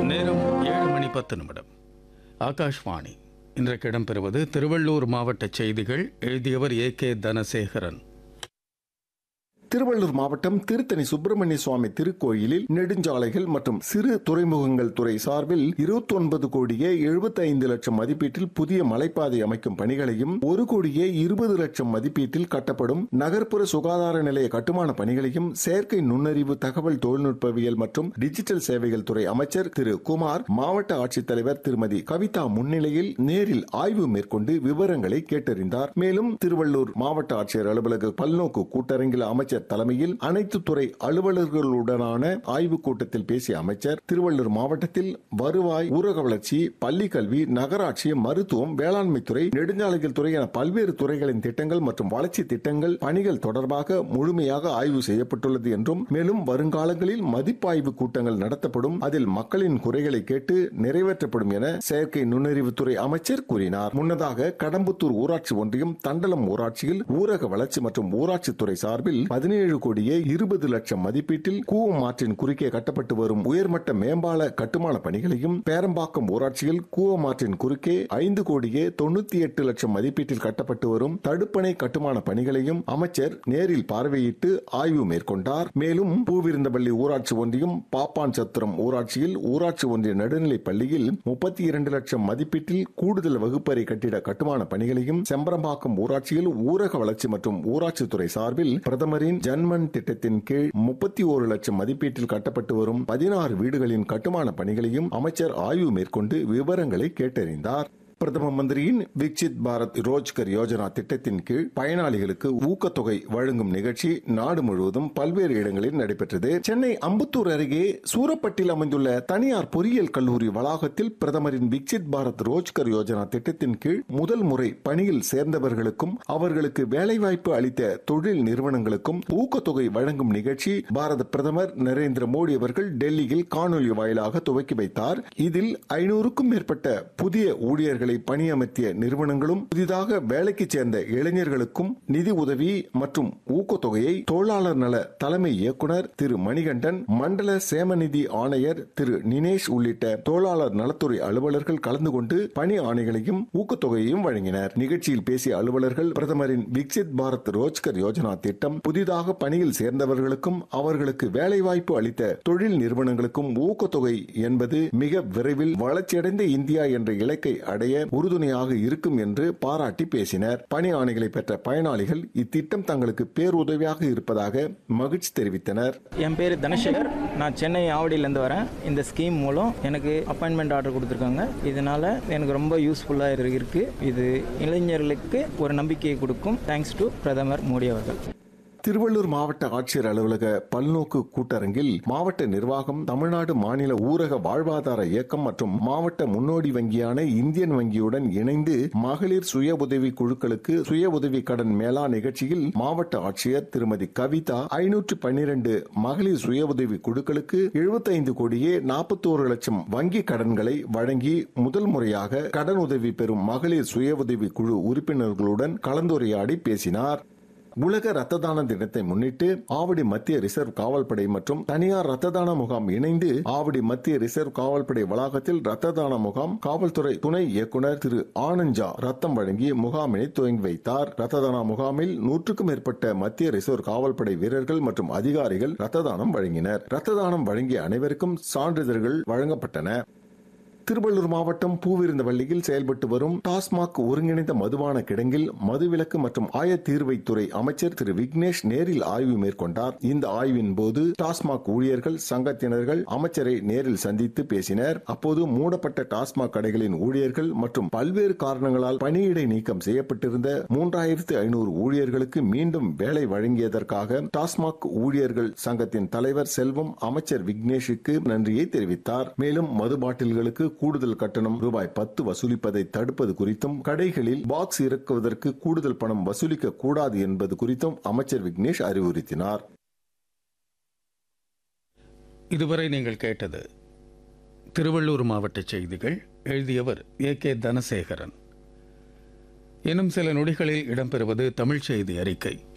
நேரம் ஏழு மணி பத்து நிமிடம் ஆகாஷ்வாணி இன்றைக்கு இடம்பெறுவது திருவள்ளூர் மாவட்ட செய்திகள் எழுதியவர் ஏ கே தனசேகரன் திருவள்ளூர் மாவட்டம் திருத்தணி சுப்பிரமணிய சுவாமி திருக்கோயிலில் நெடுஞ்சாலைகள் மற்றும் சிறு துறைமுகங்கள் துறை சார்பில் இருபத்தி ஒன்பது கோடியே எழுபத்தி ஐந்து லட்சம் மதிப்பீட்டில் புதிய மலைப்பாதை அமைக்கும் பணிகளையும் ஒரு கோடியே இருபது லட்சம் மதிப்பீட்டில் கட்டப்படும் நகர்ப்புற சுகாதார நிலைய கட்டுமான பணிகளையும் செயற்கை நுண்ணறிவு தகவல் தொழில்நுட்பவியல் மற்றும் டிஜிட்டல் சேவைகள் துறை அமைச்சர் திரு குமார் மாவட்ட ஆட்சித்தலைவர் திருமதி கவிதா முன்னிலையில் நேரில் ஆய்வு மேற்கொண்டு விவரங்களை கேட்டறிந்தார் மேலும் திருவள்ளூர் மாவட்ட ஆட்சியர் அலுவலக பல்நோக்கு கூட்டரங்கில் அமைச்சர் தலைமையில் அனைத்து துறை அலுவலர்களுடனான ஆய்வுக் கூட்டத்தில் பேசிய அமைச்சர் திருவள்ளூர் மாவட்டத்தில் வருவாய் ஊரக வளர்ச்சி பள்ளி கல்வி நகராட்சி மருத்துவம் வேளாண்மை துறை நெடுஞ்சாலைகள் துறை என பல்வேறு துறைகளின் திட்டங்கள் மற்றும் வளர்ச்சி திட்டங்கள் பணிகள் தொடர்பாக முழுமையாக ஆய்வு செய்யப்பட்டுள்ளது என்றும் மேலும் வருங்காலங்களில் மதிப்பாய்வு கூட்டங்கள் நடத்தப்படும் அதில் மக்களின் குறைகளை கேட்டு நிறைவேற்றப்படும் என செயற்கை நுண்ணறிவுத்துறை அமைச்சர் கூறினார் முன்னதாக கடம்புத்தூர் ஊராட்சி ஒன்றியம் தண்டலம் ஊராட்சியில் ஊரக வளர்ச்சி மற்றும் ஊராட்சித்துறை சார்பில் பதினேழு கோடியே இருபது லட்சம் மதிப்பீட்டில் கூவம் ஆற்றின் குறுக்கே கட்டப்பட்டு வரும் உயர்மட்ட மேம்பால கட்டுமான பணிகளையும் பேரம்பாக்கம் ஊராட்சியில் கூவம் ஆற்றின் குறுக்கே ஐந்து கோடியே தொண்ணூத்தி எட்டு லட்சம் மதிப்பீட்டில் கட்டப்பட்டு வரும் தடுப்பணை கட்டுமான பணிகளையும் அமைச்சர் நேரில் பார்வையிட்டு ஆய்வு மேற்கொண்டார் மேலும் பூவிருந்தபள்ளி ஊராட்சி ஒன்றியம் பாப்பான் சத்திரம் ஊராட்சியில் ஊராட்சி ஒன்றிய நடுநிலைப் பள்ளியில் முப்பத்தி இரண்டு லட்சம் மதிப்பீட்டில் கூடுதல் வகுப்பறை கட்டிட கட்டுமான பணிகளையும் செம்பரம்பாக்கம் ஊராட்சியில் ஊரக வளர்ச்சி மற்றும் ஊராட்சித்துறை சார்பில் பிரதமரின் ஜன்மன் திட்டத்தின் கீழ் முப்பத்தி ஒரு லட்சம் மதிப்பீட்டில் கட்டப்பட்டு வரும் பதினாறு வீடுகளின் கட்டுமான பணிகளையும் அமைச்சர் ஆய்வு மேற்கொண்டு விவரங்களை கேட்டறிந்தார் பிரதம மந்திரியின் விக்சித் பாரத் ரோஜ்கர் யோஜனா திட்டத்தின் கீழ் பயனாளிகளுக்கு ஊக்கத்தொகை வழங்கும் நிகழ்ச்சி நாடு முழுவதும் பல்வேறு இடங்களில் நடைபெற்றது சென்னை அம்புத்தூர் அருகே சூரப்பட்டில் அமைந்துள்ள தனியார் பொறியியல் கல்லூரி வளாகத்தில் பிரதமரின் விக்சித் பாரத் ரோஜ்கர் யோஜனா திட்டத்தின் கீழ் முதல் முறை பணியில் சேர்ந்தவர்களுக்கும் அவர்களுக்கு வேலைவாய்ப்பு அளித்த தொழில் நிறுவனங்களுக்கும் ஊக்கத்தொகை வழங்கும் நிகழ்ச்சி பாரத பிரதமர் நரேந்திர மோடி அவர்கள் டெல்லியில் காணொலி வாயிலாக துவக்கி வைத்தார் இதில் ஐநூறுக்கும் மேற்பட்ட புதிய ஊழியர்களை பணியமர்த்திய நிறுவனங்களும் புதிதாக வேலைக்கு சேர்ந்த இளைஞர்களுக்கும் நிதி உதவி மற்றும் ஊக்கத்தொகையை தொழிலாளர் நல தலைமை இயக்குனர் திரு மணிகண்டன் மண்டல சேமநிதி ஆணையர் திரு நினேஷ் உள்ளிட்ட தொழிலாளர் நலத்துறை அலுவலர்கள் கலந்து கொண்டு பணி ஆணைகளையும் ஊக்கத்தொகையையும் வழங்கினர் நிகழ்ச்சியில் பேசிய அலுவலர்கள் பிரதமரின் விக்சித் பாரத் ரோஜ்கர் யோஜனா திட்டம் புதிதாக பணியில் சேர்ந்தவர்களுக்கும் அவர்களுக்கு வேலைவாய்ப்பு அளித்த தொழில் நிறுவனங்களுக்கும் ஊக்கத்தொகை என்பது மிக விரைவில் வளர்ச்சியடைந்த இந்தியா என்ற இலக்கை அடைய உறுதுணையாக இருக்கும் என்று பாராட்டி பேசினர் பணி ஆணைகளை பெற்ற பயனாளிகள் இத்திட்டம் தங்களுக்கு பேருதவியாக இருப்பதாக மகிழ்ச்சி தெரிவித்தனர் என் பேர் தனசேகர் நான் சென்னை ஆவடியிலேருந்து வரேன் இந்த ஸ்கீம் மூலம் எனக்கு அப்பாயின்மெண்ட் ஆர்டர் கொடுத்துருக்காங்க இதனால எனக்கு ரொம்ப யூஸ்ஃபுல்லாக இருக்கு இது இளைஞர்களுக்கு ஒரு நம்பிக்கையை கொடுக்கும் தேங்க்ஸ் டு பிரதமர் மோடி அவர்கள் திருவள்ளூர் மாவட்ட ஆட்சியர் அலுவலக பல்நோக்கு கூட்டரங்கில் மாவட்ட நிர்வாகம் தமிழ்நாடு மாநில ஊரக வாழ்வாதார இயக்கம் மற்றும் மாவட்ட முன்னோடி வங்கியான இந்தியன் வங்கியுடன் இணைந்து மகளிர் சுய உதவி குழுக்களுக்கு சுய உதவி கடன் மேளா நிகழ்ச்சியில் மாவட்ட ஆட்சியர் திருமதி கவிதா ஐநூற்று பன்னிரண்டு மகளிர் சுய உதவி குழுக்களுக்கு எழுபத்தைந்து கோடியே நாற்பத்தோரு லட்சம் வங்கி கடன்களை வழங்கி முதல் முறையாக கடன் உதவி பெறும் மகளிர் சுய உதவி குழு உறுப்பினர்களுடன் கலந்துரையாடி பேசினார் உலக ரத்த தான தினத்தை முன்னிட்டு ஆவடி மத்திய ரிசர்வ் காவல்படை மற்றும் தனியார் ரத்த தான முகாம் இணைந்து ஆவடி மத்திய ரிசர்வ் காவல்படை வளாகத்தில் ரத்த தான முகாம் காவல்துறை துணை இயக்குநர் திரு ஆனஞ்சா ரத்தம் வழங்கி முகாமினை துவங்கி வைத்தார் ரத்த தான முகாமில் நூற்றுக்கும் மேற்பட்ட மத்திய ரிசர்வ் காவல்படை வீரர்கள் மற்றும் அதிகாரிகள் ரத்த தானம் வழங்கினர் ரத்த தானம் வழங்கிய அனைவருக்கும் சான்றிதழ்கள் வழங்கப்பட்டன திருவள்ளூர் மாவட்டம் பூவிருந்தவள்ளியில் செயல்பட்டு வரும் டாஸ்மாக் ஒருங்கிணைந்த மதுபான கிடங்கில் மதுவிலக்கு மற்றும் ஆயத்தீர்வைத்துறை அமைச்சர் திரு விக்னேஷ் நேரில் ஆய்வு மேற்கொண்டார் இந்த ஆய்வின் போது டாஸ்மாக் ஊழியர்கள் சங்கத்தினர்கள் அமைச்சரை நேரில் சந்தித்து பேசினர் அப்போது மூடப்பட்ட டாஸ்மாக் கடைகளின் ஊழியர்கள் மற்றும் பல்வேறு காரணங்களால் பணியிடை நீக்கம் செய்யப்பட்டிருந்த மூன்றாயிரத்து ஐநூறு ஊழியர்களுக்கு மீண்டும் வேலை வழங்கியதற்காக டாஸ்மாக் ஊழியர்கள் சங்கத்தின் தலைவர் செல்வம் அமைச்சர் விக்னேஷுக்கு நன்றியை தெரிவித்தார் மேலும் மது பாட்டில்களுக்கு கூடுதல் கட்டணம் ரூபாய் பத்து வசூலிப்பதை தடுப்பது குறித்தும் கடைகளில் பாக்ஸ் இறக்குவதற்கு கூடுதல் பணம் வசூலிக்க கூடாது என்பது குறித்தும் அமைச்சர் விக்னேஷ் அறிவுறுத்தினார் இதுவரை நீங்கள் கேட்டது திருவள்ளூர் மாவட்ட செய்திகள் எழுதியவர் ஏ கே தனசேகரன் இன்னும் சில நொடிகளில் இடம்பெறுவது தமிழ் செய்தி அறிக்கை